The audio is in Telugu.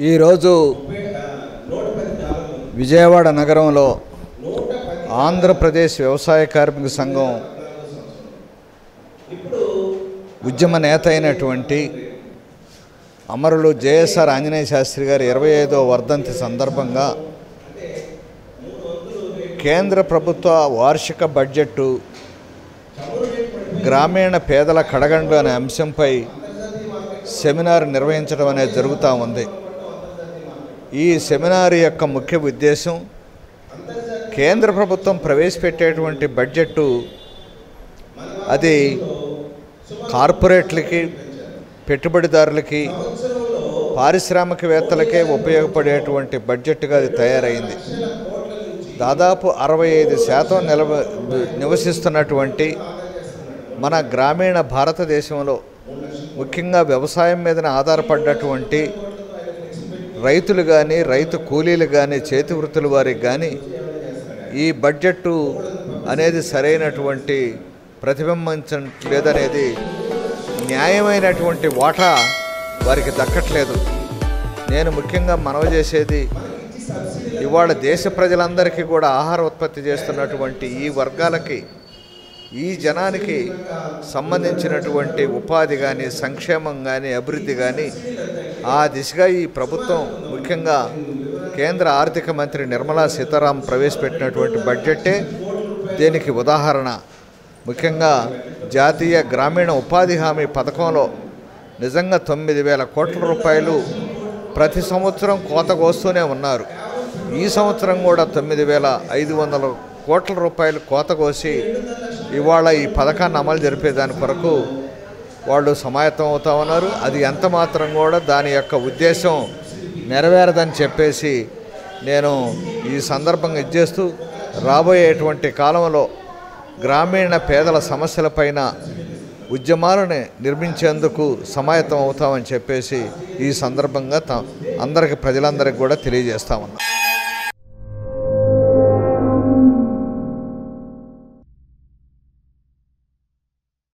ఈరోజు విజయవాడ నగరంలో ఆంధ్రప్రదేశ్ వ్యవసాయ కార్మిక సంఘం ఉద్యమ నేత అయినటువంటి అమరులు జేఎస్ఆర్ ఆంజనేయ శాస్త్రి గారి ఇరవై ఐదో వర్ధంతి సందర్భంగా కేంద్ర ప్రభుత్వ వార్షిక బడ్జెట్టు గ్రామీణ పేదల కడగండు అనే అంశంపై సెమినార్ నిర్వహించడం అనేది జరుగుతూ ఉంది ఈ సెమినార్ యొక్క ముఖ్య ఉద్దేశం కేంద్ర ప్రభుత్వం ప్రవేశపెట్టేటువంటి బడ్జెట్టు అది కార్పొరేట్లకి పెట్టుబడిదారులకి పారిశ్రామికవేత్తలకే ఉపయోగపడేటువంటి బడ్జెట్గా అది తయారైంది దాదాపు అరవై ఐదు శాతం నిలవ నివసిస్తున్నటువంటి మన గ్రామీణ భారతదేశంలో ముఖ్యంగా వ్యవసాయం మీదనే ఆధారపడ్డటువంటి రైతులు కానీ రైతు కూలీలు కానీ చేతి వృత్తుల వారికి కానీ ఈ బడ్జెట్టు అనేది సరైనటువంటి ప్రతిబింబించట్లేదనేది న్యాయమైనటువంటి వాటా వారికి దక్కట్లేదు నేను ముఖ్యంగా మనవి చేసేది ఇవాళ దేశ ప్రజలందరికీ కూడా ఆహార ఉత్పత్తి చేస్తున్నటువంటి ఈ వర్గాలకి ఈ జనానికి సంబంధించినటువంటి ఉపాధి కానీ సంక్షేమం కానీ అభివృద్ధి కానీ ఆ దిశగా ఈ ప్రభుత్వం ముఖ్యంగా కేంద్ర ఆర్థిక మంత్రి నిర్మలా సీతారాం ప్రవేశపెట్టినటువంటి బడ్జెట్టే దీనికి ఉదాహరణ ముఖ్యంగా జాతీయ గ్రామీణ ఉపాధి హామీ పథకంలో నిజంగా తొమ్మిది వేల కోట్ల రూపాయలు ప్రతి సంవత్సరం కోత కోస్తూనే ఉన్నారు ఈ సంవత్సరం కూడా తొమ్మిది వేల ఐదు వందల కోట్ల రూపాయలు కోత కోసి ఇవాళ ఈ పథకాన్ని అమలు జరిపేదాని కొరకు వాళ్ళు సమాయత్తం అవుతా ఉన్నారు అది ఎంత మాత్రం కూడా దాని యొక్క ఉద్దేశం నెరవేరదని చెప్పేసి నేను ఈ సందర్భంగా ఇచ్చేస్తూ రాబోయేటువంటి కాలంలో గ్రామీణ పేదల సమస్యలపైన ఉద్యమాలను నిర్మించేందుకు సమాయత్తం అవుతామని చెప్పేసి ఈ సందర్భంగా త అందరికి ప్రజలందరికీ కూడా తెలియజేస్తామన్నా